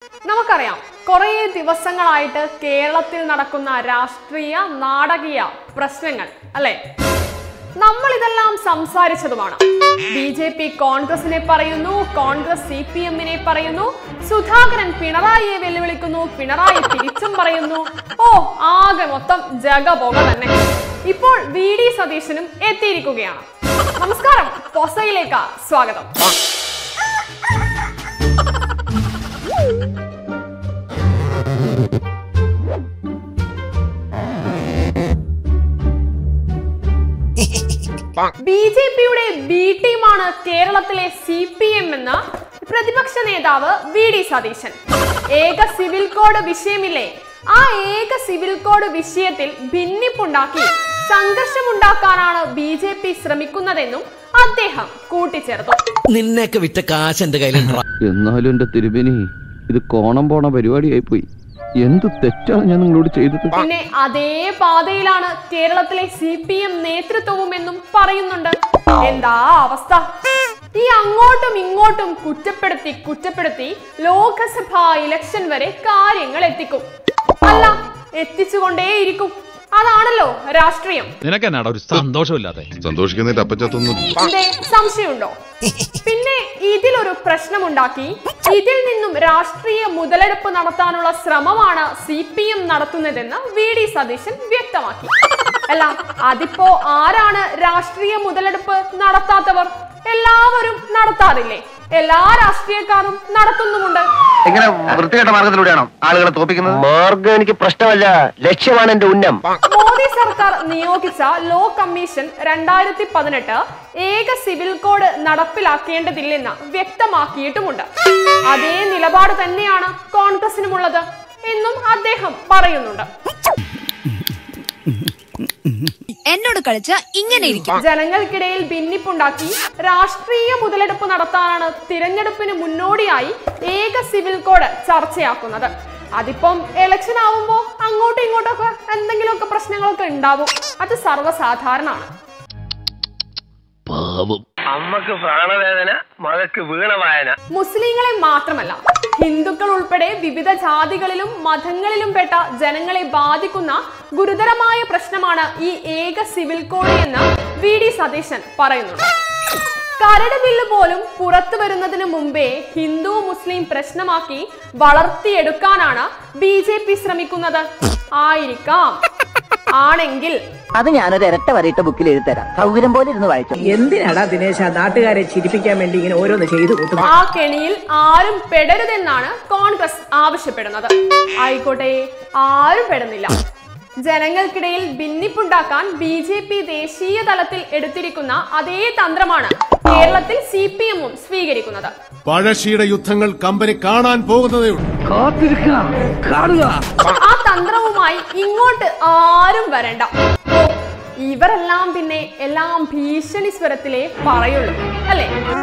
നമുക്കറിയാം കുറേ ദിവസങ്ങളായിട്ട് കേരളത്തിൽ നടക്കുന്ന രാഷ്ട്രീയ നാടകീയ പ്രശ്നങ്ങൾ അല്ലെ നമ്മൾ ഇതെല്ലാം സംസാരിച്ചതുമാണ് ബി ജെ പി കോൺഗ്രസിനെ പറയുന്നു കോൺഗ്രസ് സി പി എമ്മിനെ പറയുന്നു സുധാകരൻ പിണറായിയെ വെല്ലുവിളിക്കുന്നു പിണറായി തിരിച്ചും പറയുന്നു ഓ ആകെ മൊത്തം ജഗപൊക തന്നെ ഇപ്പോൾ വി ഡി സതീശനും എത്തിയിരിക്കുകയാണ് നമസ്കാരം പൊസയിലേക്ക് സ്വാഗതം ബി ജെ പിയുടെ ബി ടീമാണ് കേരളത്തിലെ സി പി എം എന്ന് പ്രതിപക്ഷ നേതാവ് വി ഡി സതീശൻ ഏക സിവിൽ കോഡ് വിഷയമില്ലേ ആ ഏക സിവിൽ കോഡ് വിഷയത്തിൽ ഭിന്നിപ്പുണ്ടാക്കി സംഘർഷമുണ്ടാക്കാനാണ് ബി ജെ പി ശ്രമിക്കുന്നതെന്നും അദ്ദേഹം കൂട്ടിച്ചേർത്തു നിന്നെയൊക്കെ വിറ്റ കാശ് എന്റെ കയ്യിലുണ്ടോ എന്നാലും എന്റെ തിരുമേനി ഇത് കോണം പോണ പരിപാടിയായി പോയി എന്ത് തെറ്റാണ് ഞാൻ നിങ്ങളോട് ചെയ്തത് പിന്നെ അതേ പാതയിലാണ് കേരളത്തിലെ സി പി എം നേതൃത്വവും എന്നും പറയുന്നുണ്ട് എന്താ അവസ്ഥ ഈ അങ്ങോട്ടും ഇങ്ങോട്ടും കുറ്റപ്പെടുത്തി കുറ്റപ്പെടുത്തി ലോക്സഭാ ഇലക്ഷൻ വരെ കാര്യങ്ങൾ എത്തിക്കും അല്ല എത്തിച്ചുകൊണ്ടേയിരിക്കും അതാണല്ലോ രാഷ്ട്രീയം നിനക്കെന്നാടാ ഒരു സന്തോഷമില്ലാതെ സന്തോഷിക്കുന്നതിന്റെ അപ്പച്ചത്തൊന്നും എന്തേ സംശയമുണ്ടോ പിന്നെ ഇതിലൊരു പ്രശ്നമുണ്ടാക്കി ഇതിൽ നിന്നും രാഷ്ട്രീയ മുതലെടുപ്പ് നടത്താനുള്ള ശ്രമമാണ് സി പി എം നടത്തുന്നതെന്ന് വി ഡി സതീശൻ വ്യക്തമാക്കി അല്ല അതിപ്പോ ആരാണ് രാഷ്ട്രീയ മുതലെടുപ്പ് നടത്താത്തവർ എല്ലാവരും നടത്താറില്ലേ എല്ലാ രാഷ്ട്രീയക്കാരും നടത്തുന്നുമുണ്ട് ഇങ്ങനെ വൃത്തികെട്ട മാർഗത്തിലൂടെയാണോ ആളുകളെ തോപ്പിക്കുന്നത് മാർഗം എനിക്ക് പ്രശ്നമല്ല ലക്ഷ്യമാണ് എന്റെ ഉന്നം മോദി സർക്കാർ നിയോഗിച്ച ലോ കമ്മീഷൻ രണ്ടായിരത്തി പതിനെട്ട് ഏക സിവിൽ കോഡ് നടപ്പിലാക്കേണ്ടതില്ലെന്ന് വ്യക്തമാക്കിയിട്ടുമുണ്ട് അതേ നിലപാട് തന്നെയാണ് കോൺഗ്രസിനുമുള്ളത് എന്നും അദ്ദേഹം പറയുന്നുണ്ട് എന്നോട് കളിച്ച ഇങ്ങനെ ഇരിക്കും ജനങ്ങൾക്കിടയിൽ ഭിന്നിപ്പുണ്ടാക്കി രാഷ്ട്രീയ മുതലെടുപ്പ് നടത്താനാണ് തിരഞ്ഞെടുപ്പിന് മുന്നോടിയായി ഏക സിവിൽ കോഡ് ചർച്ചയാക്കുന്നത് അതിപ്പം ഇലക്ഷൻ ആവുമ്പോ അങ്ങോട്ടും ഇങ്ങോട്ടൊക്കെ എന്തെങ്കിലുമൊക്കെ പ്രശ്നങ്ങളൊക്കെ ഉണ്ടാവും അത് സർവ്വസാധാരണമാണ് അമ്മക്ക് പ്രാണവേദന മകക്ക് വീണവായന മുസ്ലിങ്ങളെ മാത്രമല്ല ഹിന്ദുക്കൾ ഉൾപ്പെടെ വിവിധ ജാതികളിലും മതങ്ങളിലും പെട്ട ജനങ്ങളെ ബാധിക്കുന്ന ഗുരുതരമായ പ്രശ്നമാണ് ഈ ഏക സിവിൽ കോഡ് എന്ന് വി ഡി സതീശൻ പറയുന്നുണ്ട് കരട് ബില്ല് പോലും പുറത്തു വരുന്നതിന് മുമ്പേ ഹിന്ദു മുസ്ലിം പ്രശ്നമാക്കി വളർത്തിയെടുക്കാനാണ് ബി ജെ പി ശ്രമിക്കുന്നത് ആയിരിക്കാം ആണെങ്കിൽ അത് ഞാനൊരു ഇരട്ട വരയിട്ട ബുക്കിൽ എഴുതരാം സൗകര്യം പോലെ ഇരുന്ന് വായിച്ചു എന്തിനാടാ ദിനേശ നാട്ടുകാരെ ചിരിപ്പിക്കാൻ വേണ്ടി ഇങ്ങനെ ഓരോന്ന് ചെയ്തു കൂട്ടുന്നത് ആ കെണിയിൽ ആരും പെടരുതെന്നാണ് കോൺഗ്രസ് ആവശ്യപ്പെടുന്നത് ആയിക്കോട്ടെ ആരും പെടുന്നില്ല ജനങ്ങൾക്കിടയിൽ ഭിന്നിപ്പുണ്ടാക്കാൻ ബി ജെ പി ദേശീയ തലത്തിൽ എടുത്തിരിക്കുന്ന അതേ തന്ത്രമാണ് കേരളത്തിൽ സി പി എമ്മും സ്വീകരിക്കുന്നത് പഴശ്ശിയുടെ യുദ്ധങ്ങൾ കമ്പനി കാണാൻ പോകുന്നതേ ഉള്ളൂ ആ തന്ത്രവുമായി ഇങ്ങോട്ട് ആരും വരണ്ട ഓ, ഇവരെല്ലാം പിന്നെ എല്ലാം ഭീഷണി സ്വരത്തിലേ പറയുള്ളൂ അല്ലേ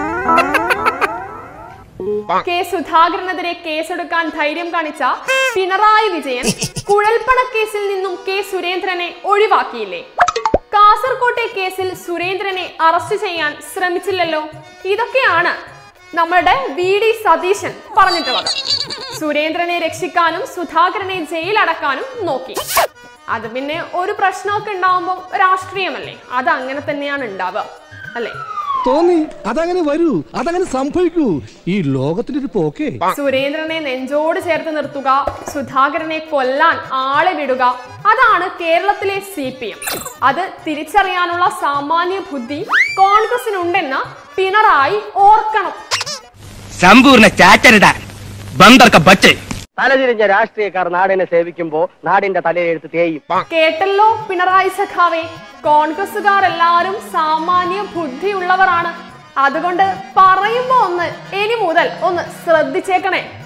കെ സുധാകരനെതിരെ കേസെടുക്കാൻ ധൈര്യം കാണിച്ച പിണറായി വിജയൻ കുഴൽപ്പണ കേസിൽ നിന്നും കെ സുരേന്ദ്രനെ ഒഴിവാക്കിയില്ലേ കാസർകോട്ടെ കേസിൽ സുരേന്ദ്രനെ അറസ്റ്റ് ചെയ്യാൻ ശ്രമിച്ചില്ലല്ലോ ഇതൊക്കെയാണ് നമ്മളുടെ വി ഡി സതീശൻ പറഞ്ഞിട്ടുള്ളത് സുരേന്ദ്രനെ രക്ഷിക്കാനും സുധാകരനെ ജയിലടക്കാനും നോക്കി അത് പിന്നെ ഒരു പ്രശ്നമൊക്കെ ഉണ്ടാവുമ്പോൾ രാഷ്ട്രീയമല്ലേ അത് അങ്ങനെ തന്നെയാണ് ഉണ്ടാവുക അല്ലേ തോന്നി അതങ്ങനെ വരൂ അതങ്ങനെ സംഭവിക്കൂ ഈ ലോകത്തിന്റെ ഒരു പോക്കേ സുരേന്ദ്രനെ നെഞ്ചോട് ചേർത്ത് നിർത്തുക സുധാകരനെ കൊല്ലാൻ ആളെ വിടുക അതാണ് കേരളത്തിലെ സി പി എം അത് തിരിച്ചറിയാനുള്ള സാമാന്യ ബുദ്ധി കോൺഗ്രസിനുണ്ടെന്ന് പിണറായി ഓർക്കണം സമ്പൂർണ്ണ ചാറ്റരുട ബന്ദർക്ക ബച്ച് തലതിരിഞ്ഞ രാഷ്ട്രീയക്കാർ നാടിനെ സേവിക്കുമ്പോ നാടിന്റെ തലയെടുത്ത് തേയും കേട്ടല്ലോ പിണറായി സഖാവേ കോൺഗ്രസുകാർ എല്ലാവരും സാമാന്യ ബുദ്ധിയുള്ളവരാണ് അതുകൊണ്ട് പറയുമ്പോ ഒന്ന് ഇനി മുതൽ ഒന്ന് ശ്രദ്ധിച്ചേക്കണേ